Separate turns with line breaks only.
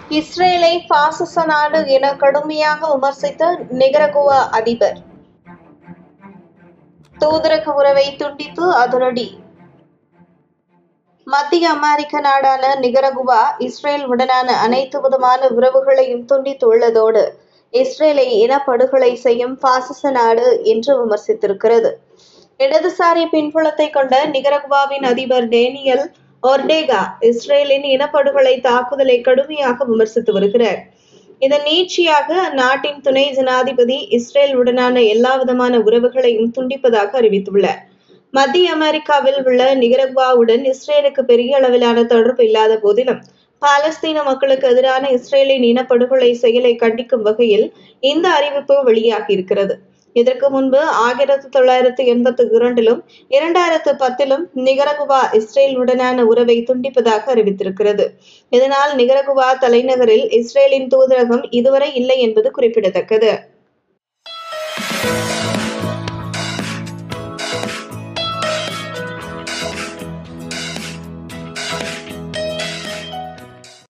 இஸ்ரேலை பாசிச நாடு என கடுமையாக விமர்சித்த நிகரகுவா அதிபர் தூதரக உறவை துண்டித்து அதிரடி மத்திய அமெரிக்க நாடான நிகரகுவா இஸ்ரேல் உடனான அனைத்து விதமான உறவுகளையும் துண்டித்துள்ளதோடு இஸ்ரேலை இனப்படுகொலை செய்யும் பாசிச நாடு என்று விமர்சித்திருக்கிறது இடதுசாரி பின்புலத்தை கொண்ட நிகரகுவாவின் அதிபர் டேனியல் ஒர்டேகா இஸ்ரேலின் இனப்படுகொலை தாக்குதலை கடுமையாக விமர்சித்து வருகிறார் இதன் நீட்சியாக அந்நாட்டின் துணை ஜனாதிபதி இஸ்ரேல் உடனான எல்லா விதமான உறவுகளையும் துண்டிப்பதாக அறிவித்துள்ளார் மத்திய அமெரிக்காவில் உள்ள நிகரகுவாவுடன் இஸ்ரேலுக்கு பெரிய அளவிலான தொடர்பு இல்லாத போதிலும் பாலஸ்தீன மக்களுக்கு எதிரான இஸ்ரேலின் இனப்படுகொலை செயலை கண்டிக்கும் வகையில் இந்த அறிவிப்பு வெளியாகியிருக்கிறது இதற்கு முன்பு ஆயிரத்தி தொள்ளாயிரத்தி எண்பத்தி இரண்டிலும் இரண்டாயிரத்து பத்திலும் நிகரகுவா இஸ்ரேலுடனான உறவை துண்டிப்பதாக அறிவித்திருக்கிறது இதனால் நிகரகுவா தலைநகரில் இஸ்ரேலின் தூதரகம் இதுவரை இல்லை என்பது குறிப்பிடத்தக்கது